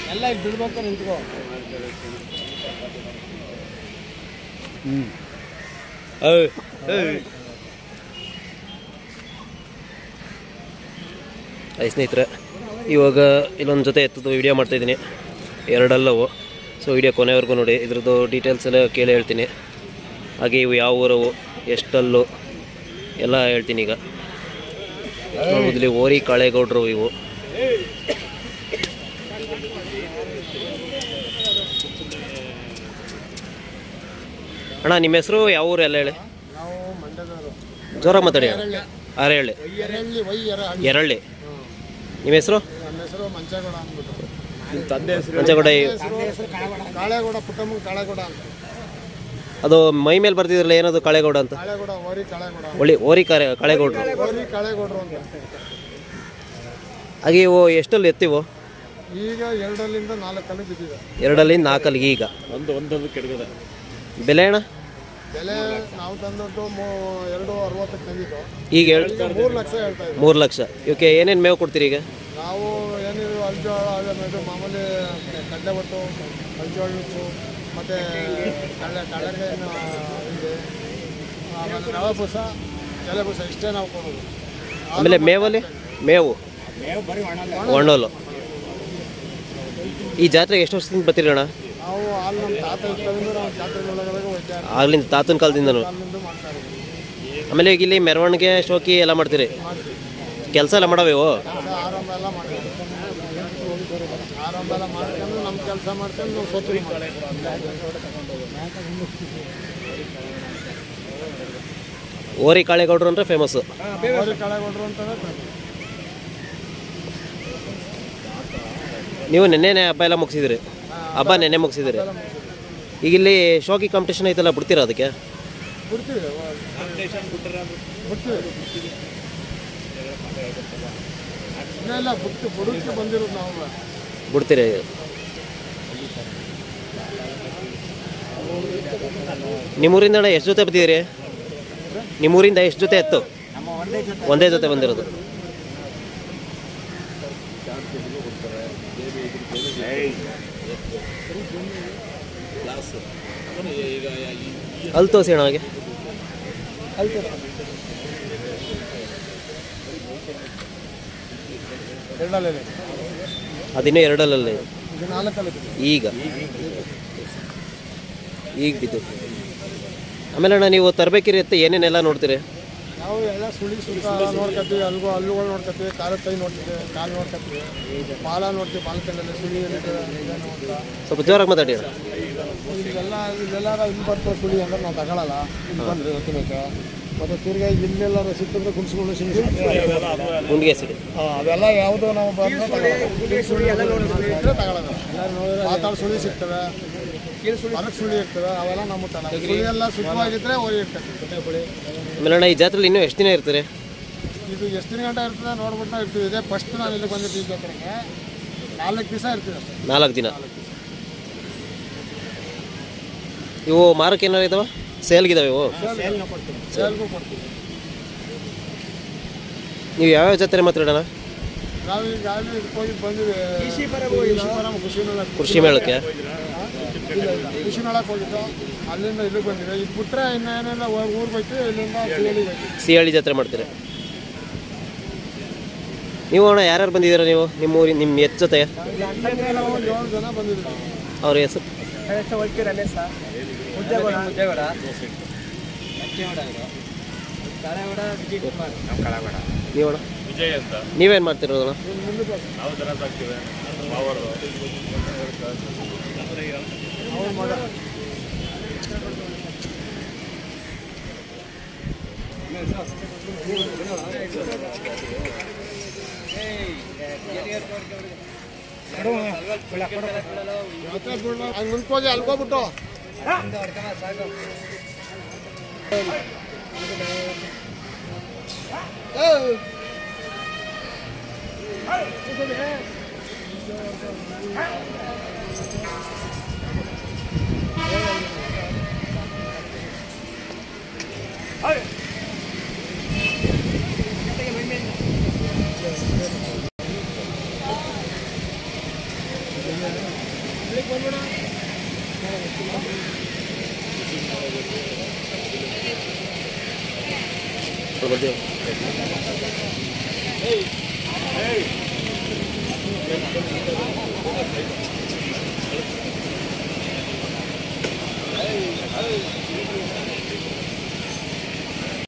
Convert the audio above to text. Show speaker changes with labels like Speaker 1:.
Speaker 1: ಎಲ್ಲ ಇಲ್ಲಿ ಬಿಡ್ಬೇಕು ನಿಂತ್ಕೋ
Speaker 2: ಐ ಸ್ನೇಹಿತರೆ ಇವಾಗ ಇಲ್ಲೊಂದು ಜೊತೆ ಎತ್ತದು ವಿಡಿಯೋ ಮಾಡ್ತಾಯಿದ್ದೀನಿ ಎರಡಲ್ಲವು ಸೊ ವಿಡಿಯೋ ಕೊನೆವರೆಗೂ ನೋಡಿ ಇದ್ರದ್ದು ಡೀಟೇಲ್ಸ್ ಎಲ್ಲ ಕೇಳಿ ಹೇಳ್ತೀನಿ ಹಾಗೆ ಇವು ಯಾವ ಊರವು ಎಷ್ಟಲ್ಲು ಎಲ್ಲ ಹೇಳ್ತೀನಿ ಈಗ ನೋಡ್ಬೋದು ಇಲ್ಲಿ ಓರಿ ಕಾಳೇಗೌಡರು ಇವು ಅಣ್ಣ ನಿಮ್ಮ ಹೆಸರು ಯಾವ ಊರು ಎಲ್ಲ ಹೇಳಿ
Speaker 1: ನಾವು ಮಂಡ್ಯದವರು
Speaker 2: ಜೋರಾಗಿ ಮಾತಾಡಿ ಅರೆಹಳ್ಳಿ
Speaker 1: ಎರೆಳ್ಳಿ ವೈ ಎರ
Speaker 2: ಎರಳ್ಳಿ ನಿಮ್ಮ ಹೆಸರು
Speaker 1: ನನ್ನ ಹೆಸರು ಮಂಚೇಗೌಡ ಅಂದ್ಬಿಟ್ಟು
Speaker 2: ಮಂಚಗೌಡ
Speaker 1: ಹೆಸರು ಕಾಳೇಗೌಡ ಪುಟ್ಟಮ್ಮ ಕಾಳೇಗೌಡ ಅಂತ
Speaker 2: ಅದು ಮೈ ಮೇಲೆ ಬರ್ತಿದ್ರಲ್ಲ ಏನದು ಕಾಳೇಗೌಡ ಅಂತ
Speaker 1: ಕಾಳೇಗೌಡ ಓರಿ ಕಾಳೇಗೌಡ
Speaker 2: ಒಳ್ಳೆ ಓರಿ ಕಾರೆ ಕಾಳೇಗೌಡರು
Speaker 1: ಓರಿ ಕಾಳೇಗೌಡರು ಅಂತ
Speaker 2: ಹಾಗೆ ಇವು ಎಷ್ಟಲ್ಲಿ ಎತ್ತಿವು
Speaker 1: ಈಗ ಎರಡಲ್ಲಿಂದ ನಾಲ್ಕಲ್ಲಿ ಬಿದ್ದಿದೆ
Speaker 2: ಎರಡಲ್ಲಿ ನಾಲ್ಕಲ್ಲಿಗೆ ಈಗ
Speaker 3: ಒಂದು ಒಂದೊಂದು ಕೆಡಗದ
Speaker 2: ಬೆಲೆ ಅಣ್ಣ
Speaker 1: ಬೆಲೆ ನಾವು ತಂದದ್ದು ಮೂ- ಎರಡು ಅರವತ್ತಕ್ಕೆ ತಂದಿದ್ದು
Speaker 2: ಈಗ ಹೇಳ್
Speaker 1: ಈಗ ಮೂರು ಲಕ್ಷ ಹೇಳ್ತಾ ಇದ್ದೀವಿ
Speaker 2: ಮೂರು ಲಕ್ಷ ಇವಕ್ಕೆ ಏನೇನು ಮೇವು ಕೊಡ್ತೀರಿ ಈಗ
Speaker 1: ನಾವು ಏನಿದು ಅಲ್ಜೋಳ ಇದು ಮಾಮೂಲಿ ಕಡ್ಲೆ ಒಟ್ಟು ಅಲ್ಜೋಳ ಉಪ್ಪು ಮತ್ತು ಕಳ್ಳೆ ಕಡಲೆಕಾಯಿ ಇದೆ ಆಮೇಲೆ ರವೆ ಬೂಸ ಎಲೆ ಬೂಸ ಇಷ್ಟೇ ನಾವು ಕೊಡೋದು
Speaker 2: ಆಮೇಲೆ ಮೇವಲ್ಲಿ ಮೇವು ಒಣ್ಣೋಲು ಈ ಜಾತ್ರೆಗೆ ಎಷ್ಟು ವರ್ಷದಿಂದ ಬರ್ತೀರಿ ಅಣ್ಣ
Speaker 1: ನಾವು ಹಾಲು ನಮ್ಮ ತಾತ ಇರ್ತದಿಂದ ನಾವು ಜಾತ್ರೆ ಒಳಗಡೆ ಹೋಗ್ತಾ
Speaker 2: ಆಗ್ಲಿಂದ ತಾತನ ಕಾಲದಿಂದನು
Speaker 1: ಅಲ್ಲಿಂದ ಮಾಡ್ತಾ ಇದ್ದೀವಿ
Speaker 2: ಆಮೇಲೆ ಈಗ ಇಲ್ಲಿ ಮೆರವಣಿಗೆ ಶೋಕಿ ಎಲ್ಲ ಮಾಡ್ತೀರಿ ಕೆಲಸ ಎಲ್ಲ ಮಾಡವೇವು
Speaker 1: ಕೆಲಸ ಆರಂಭ ಎಲ್ಲ ಮಾಡ್ತೀವಿ ಆರಂಭ ಎಲ್ಲ ಮಾಡ್ಕೊಂಡು ನಮ್ಮ ಕೆಲಸ ಮಾಡ್ಕೊಂಡು ನಾವು ಸೊತ್ತು
Speaker 2: ಓರಿ ಕಾಳೇಗೌಡರು ಅಂದರೆ ಫೇಮಸ್ಸು
Speaker 1: ಓರಿ ಕಳೆಗೊಂಡ್ರು ಅಂತಂದ್ರೆ
Speaker 2: ನೀವು ನೆನ್ನೆನೆ ಹಬ್ಬ ಎಲ್ಲ ಮುಗಿಸಿದಿರಿ ಹಬ್ಬ ನೆನ್ನೆ ಮುಗಿಸಿದಿರಿ ಈಗ ಇಲ್ಲಿ ಶೋಕಿ ಕಾಂಪಿಟೇಷನ್ ಐತಲ್ಲ ಬಿಡ್ತೀರಾ ಅದಕ್ಕೆ
Speaker 1: ಬಿಡ್ತೀವಿ ಬಿಡ್ತೀವಿ ಇಲ್ಲ ಬಿಟ್ಟು ಬುಡಕ್ಕೆ ಬಂದಿರೋದು ನಾವು
Speaker 2: ಬಿಡ್ತೀರಿ ನಿಮ್ಮೂರಿಂದ ಅಣ್ಣ ಎಷ್ಟು ಜೊತೆ ಬರ್ತಿದ್ದೀರಿ ನಿಮ್ಮೂರಿಂದ ಎಷ್ಟು ಜೊತೆ ಎತ್ತು ಒಂದೇ ಜೊತೆ ಬಂದಿರೋದು ಅಲ್ಲಿ ತೋರಿಸಿ ಅಣ್ಣ ಹಾಗೆ
Speaker 1: ಎರಡಲ್ಲೇ
Speaker 2: ಅದಿನ್ನೂ ಎರಡಲ್ಲಲ್ಲಿ
Speaker 1: ಇದು ನಾಲ್ಕಲ್ಲಿ
Speaker 2: ಈಗ ಈಗ ಬಿದ್ದು ಆಮೇಲೆ ಅಣ್ಣ ನೀವು ತರಬೇಕಿರಿ ಎತ್ತು ಏನೇನೆಲ್ಲ ನೋಡ್ತೀರಿ
Speaker 1: ನಾವು ಎಲ್ಲ ಸುಳಿ ಸುತ್ತ ನೋಡ್ಕೊತೀವಿ ಅಲ್ಗೋ ಹಲ್ಲುಗಳು ನೋಡ್ಕೊತೀವಿ ಕಾಲ ಕೈ ನೋಡ್ತೀವಿ ಕಾಲು ನೋಡ್ಕೊತೀವಿ ಪಾಲ ನೋಡ್ತೀವಿ ಪಾಲ ಕೈಯಲ್ಲಿ ಸುಳಿ ಎಲ್ಲಿದೆ ಏನು ಅಂತ
Speaker 2: ಸ್ವಲ್ಪ ಜೋರಾಗಿ ಮಾತಾಡಿ ಅಣ್ಣ
Speaker 1: ಇಲ್ಲೆಲ್ಲ ಇಲ್ಲೆಲ್ಲ ಇಲ್ಲಿ ಬರ್ತವೆ ಸುಳಿ ಅಂದ್ರೆ ನಾವು ತಗೊಳಲ್ಲ ಇಲ್ಲಿ ಬಂದ್ರೆ ಗೊತ್ತಿಬೇಕು ಮತ್ತು ತಿರ್ಗಾ ಇಲ್ಲೆಲ್ಲ ಸಿಕ್ಕಿದ್ರೆ ಗುಡ್ಸ್ಕೊಂಡು ಸಿಗಿ
Speaker 2: ಗುಂಡಿಗೆ ಸಿಡಿ
Speaker 1: ಅವೆಲ್ಲ ಯಾವುದೋ ನಾವು ಬಂದ್ರೆ ಸುಳಿ ಎಲ್ಲ ನೋಡಿದ್ರೆ ತಗೊಳ್ಳೋದು ಮಾತಾಡ ಸುಳಿ ಸಿಗ್ತವೆ ಹೊರಗೆ ಸುಳಿ ಇರ್ತವೆ ಅವೆಲ್ಲ ನಮ್ಮ ತನ ಸುಳಿ ಎಲ್ಲ ಸುಖವಾಗಿದ್ರೆ ಹೋಗಿ ಇರ್ತದೆ
Speaker 2: ಆಮೇಲೆ ಅಣ್ಣ ಈ ಜಾತ್ರೆಲಿ ಇನ್ನೂ ಎಷ್ಟು ದಿನ ಇರ್ತೀರಿ
Speaker 1: ಇದು ಎಷ್ಟು ದಿನ ಗಂಟೆ ಇರ್ತದೆ ನೋಡ್ಬಿಟ್ಟು ನಾವು ಇರ್ತೀವಿ ಇದೇ ಫಸ್ಟ್ ನಾನು ಇಲ್ಲಿ ಬಂದಿದ್ದು ಈ ಜಾತ್ರೆಗೆ ನಾಲ್ಕು ದಿವಸ ಇರ್ತೀವಿ ಅಷ್ಟೇ
Speaker 2: ನಾಲ್ಕು ದಿನ ಇವು ಮಾರಕ್ಕೆ ಏನಾರು ಇದಾವ ಸೇಲ್ಗಿದಾವೆ ಇವು
Speaker 1: ಸೇಲ್ಗೂ ಕೊಡ್ತೀವಿ
Speaker 2: ನೀವು ಯಾವ್ಯಾವ ಜಾತ್ರೆ ಮಾತಾಡೋಣ
Speaker 1: ನಾವು ಈಗ ಗಾಡಿ ಇದಕ್ಕೆ ಹೋಗಿ ಬಂದಿವಿ ಕೃಷಿ ಪರಮ ಕೃಷಿ ಮೇಳಕ್ಕೆ
Speaker 2: ಕೃಷಿ ಮೇಳಕ್ಕೆ
Speaker 1: ಇಲ್ಲ, ಇಲ್ಲ. ಕೃಷಿ ಮೇಳಕ್ಕೆ ಹೋಗಿದ್ದು ಅಲ್ಲಿಂದ ಇಲ್ಲಿಗೆ ಬಂದಿವಿ ಇದು ಬಿಟ್ರೆ ಇನ್ನೇನೆಲ್ಲ ಊರಿಗೆ ಹೋಯ್ತು ಇಲ್ಲಿಂದ ಸಿಗಲಿಗೆ ಹೋಯ್ತು
Speaker 2: ಸಿಹಳ್ಳಿ ಜಾತ್ರೆ ಮಾಡ್ತೀರಿ ನೀವು ಅಣ್ಣ ಯಾರ್ಯಾರು ಬಂದಿದ್ದೀರಾ ನೀವು ನಿಮ್ಮ ಊರಿ ನಿಮ್ಮ ಎತ್ತು ಜೊತೆ
Speaker 1: ನಾವು ಒಂದು ಏಳು ಜನ ಬಂದಿದ್ವಿ
Speaker 2: ಅವ್ರ ಹೆಸರು ನೀವು ಅಣ್ಣ
Speaker 3: ವಿಜಯ್ ಅಂತ
Speaker 2: ನೀವೇನು ಮಾಡ್ತಿರೋದಣ್ಣ
Speaker 3: ನಾವು ದನ ಸಾಕ್ತೀವಿ ಮಾವರು
Speaker 1: ಅವ್ರ ಮಗ ಹಂಗೆ ಮುಂದ್ಕೋಗಿ ಅಲ್ಕೋಬಿಟ್ಟು
Speaker 2: ಬರ್ತೀವಿ